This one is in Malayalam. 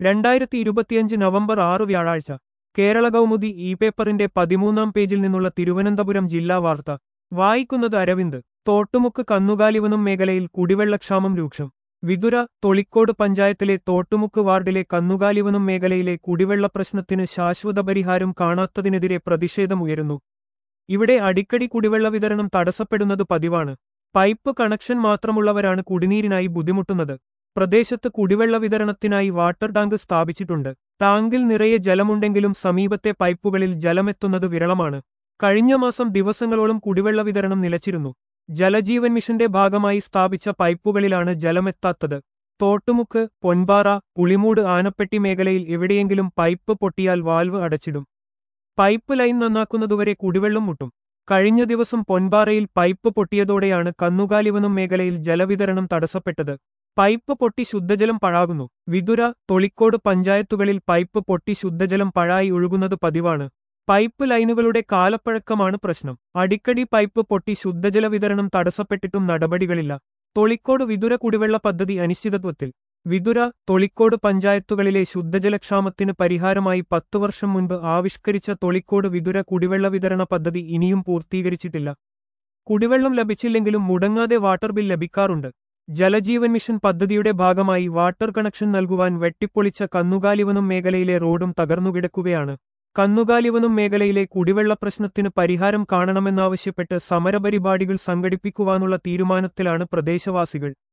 രണ്ടായിരത്തി ഇരുപത്തിയഞ്ച് നവംബർ ആറ് വ്യാഴാഴ്ച കേരള കൗമുദി ഇ പേപ്പറിന്റെ പതിമൂന്നാം പേജിൽ നിന്നുള്ള തിരുവനന്തപുരം ജില്ലാ വാർത്ത വായിക്കുന്നത് അരവിന്ദ് തോട്ടുമുക്ക് കന്നുകാലിവനം മേഖലയിൽ കുടിവെള്ളക്ഷാമം രൂക്ഷം വിതുര തൊളിക്കോട് പഞ്ചായത്തിലെ തോട്ടുമുക്ക് വാർഡിലെ കന്നുകാലിവനം മേഖലയിലെ കുടിവെള്ള പ്രശ്നത്തിന് ശാശ്വത പരിഹാരം കാണാത്തതിനെതിരെ പ്രതിഷേധമുയരുന്നു ഇവിടെ അടിക്കടി കുടിവെള്ള വിതരണം തടസ്സപ്പെടുന്നത് പതിവാണ് പൈപ്പ് കണക്ഷൻ മാത്രമുള്ളവരാണ് കുടിനീരിനായി ബുദ്ധിമുട്ടുന്നത് പ്രദേശത്ത് കുടിവെള്ള വിതരണത്തിനായി വാട്ടർ ടാങ്ക് സ്ഥാപിച്ചിട്ടുണ്ട് ടാങ്കിൽ നിറയെ ജലമുണ്ടെങ്കിലും സമീപത്തെ പൈപ്പുകളിൽ ജലമെത്തുന്നത് വിരളമാണ് കഴിഞ്ഞ മാസം ദിവസങ്ങളോളം കുടിവെള്ള വിതരണം നിലച്ചിരുന്നു ജലജീവൻ മിഷന്റെ ഭാഗമായി സ്ഥാപിച്ച പൈപ്പുകളിലാണ് ജലമെത്താത്തത് തോട്ടുമുക്ക് പൊൻപാറ പുളിമൂട് ആനപ്പെട്ടി മേഖലയിൽ എവിടെയെങ്കിലും പൈപ്പ് പൊട്ടിയാൽ വാൽവ് അടച്ചിടും പൈപ്പ് ലൈൻ നന്നാക്കുന്നതുവരെ കുടിവെള്ളം മുട്ടും കഴിഞ്ഞ ദിവസം പൊൻപാറയിൽ പൈപ്പ് പൊട്ടിയതോടെയാണ് കന്നുകാലിവനം മേഖലയിൽ ജലവിതരണം തടസ്സപ്പെട്ടത് പൈപ്പ് പൊട്ടി ശുദ്ധജലം പഴാകുന്നു വിതുര തൊളിക്കോട് പഞ്ചായത്തുകളിൽ പൈപ്പ് പൊട്ടി ശുദ്ധജലം പഴായി ഒഴുകുന്നത് പതിവാണ് പൈപ്പ് ലൈനുകളുടെ കാലപ്പഴക്കമാണ് പ്രശ്നം അടിക്കടി പൈപ്പ് പൊട്ടി ശുദ്ധജല വിതരണം തടസ്സപ്പെട്ടിട്ടും നടപടികളില്ല തൊളിക്കോട് വിതുര കുടിവെള്ള പദ്ധതി അനിശ്ചിതത്വത്തിൽ വിതുര തൊളിക്കോട് പഞ്ചായത്തുകളിലെ ശുദ്ധജലക്ഷാമത്തിന് പരിഹാരമായി പത്തു വർഷം മുൻപ് ആവിഷ്കരിച്ച തൊളിക്കോട് വിതുര കുടിവെള്ള വിതരണ പദ്ധതി ഇനിയും പൂർത്തീകരിച്ചിട്ടില്ല കുടിവെള്ളം ലഭിച്ചില്ലെങ്കിലും മുടങ്ങാതെ വാട്ടർ ബിൽ ലഭിക്കാറുണ്ട് ജലജീവൻ മിഷൻ പദ്ധതിയുടെ ഭാഗമായി വാട്ടർ കണക്ഷൻ നൽകുവാൻ വെട്ടിപ്പൊളിച്ച കന്നുകാലിവനം മേഖലയിലെ റോഡും തകർന്നുകിടക്കുകയാണ് കന്നുകാലിവനം മേഖലയിലെ കുടിവെള്ള പ്രശ്നത്തിന് പരിഹാരം കാണണമെന്നാവശ്യപ്പെട്ട് സമരപരിപാടികൾ സംഘടിപ്പിക്കുവാനുള്ള തീരുമാനത്തിലാണ് പ്രദേശവാസികൾ